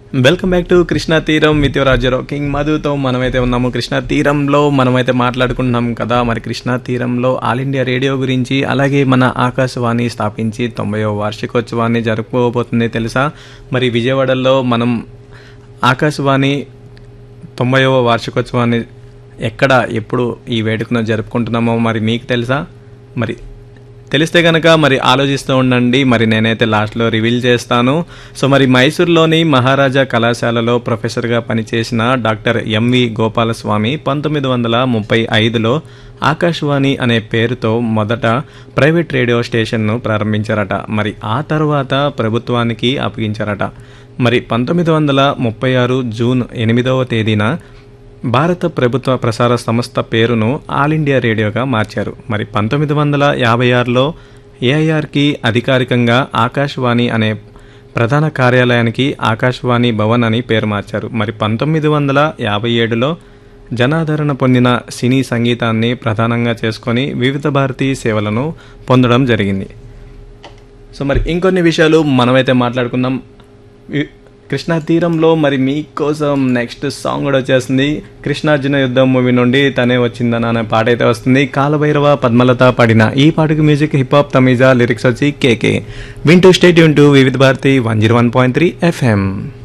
welcome back to Krishna తీరం with Rajarao king మధుతో మనమైతే ఉన్నాము కృష్ణా తీరంలో మనమైతే మాట్లాడుకుంటున్నాం కదా మరి కృష్ణా తీరంలో ఆల్ ఇండియా రేడియో గురించి అలాగే మన ఆకాశవాణి స్థాపించి తొంభైవ వార్షికోత్సవాన్ని జరుపుకోబోతుంది తెలుసా మరి విజయవాడలో మనం ఆకాశవాణి తొంభైవ వార్షికోత్సవాన్ని ఎక్కడ ఎప్పుడు ఈ వేడుకను జరుపుకుంటున్నామో మరి మీకు తెలుసా మరి తెలిస్తే కనుక మరి ఆలోచిస్తూ ఉండండి మరి నేనైతే లాస్ట్లో రివీల్ చేస్తాను సో మరి మైసూర్లోని మహారాజా కళాశాలలో ప్రొఫెసర్గా పనిచేసిన డాక్టర్ ఎంవి గోపాలస్వామి పంతొమ్మిది వందల ముప్పై ఐదులో ఆకాశవాణి అనే పేరుతో మొదట ప్రైవేట్ రేడియో స్టేషన్ను ప్రారంభించారట మరి ఆ తర్వాత ప్రభుత్వానికి అప్పగించారట మరి పంతొమ్మిది వందల ముప్పై ఆరు జూన్ ఎనిమిదవ తేదీన భారత ప్రభుత్వ ప్రసార సంస్థ పేరును ఆల్ ఇండియా రేడియోగా మార్చారు మరి పంతొమ్మిది వందల యాభై ఆరులో ఏఐఆర్కి అధికారికంగా ఆకాశవాణి అనే ప్రధాన కార్యాలయానికి ఆకాశవాణి భవన్ అని పేరు మార్చారు మరి పంతొమ్మిది వందల యాభై ఏడులో జనాదరణ పొందిన సినీ సంగీతాన్ని ప్రధానంగా చేసుకొని వివిధ భారతీ సేవలను పొందడం జరిగింది సో మరి ఇంకొన్ని విషయాలు మనమైతే మాట్లాడుకుందాం వి- కృష్ణా తీరంలో మరి మీకోసం నెక్స్ట్ సాంగ్ కూడా వచ్చేస్తుంది కృష్ణార్జున యుద్ధం మూవీ నుండి తనే వచ్చిందని అనే పాట అయితే వస్తుంది కాలభైరవ పద్మలత పాడిన ఈ పాటకు music hip hop Tamizha lyrics వచ్చి కేకే వింటూ స్టేట్ యూన్ to Vividh Bharati one zero one point three FM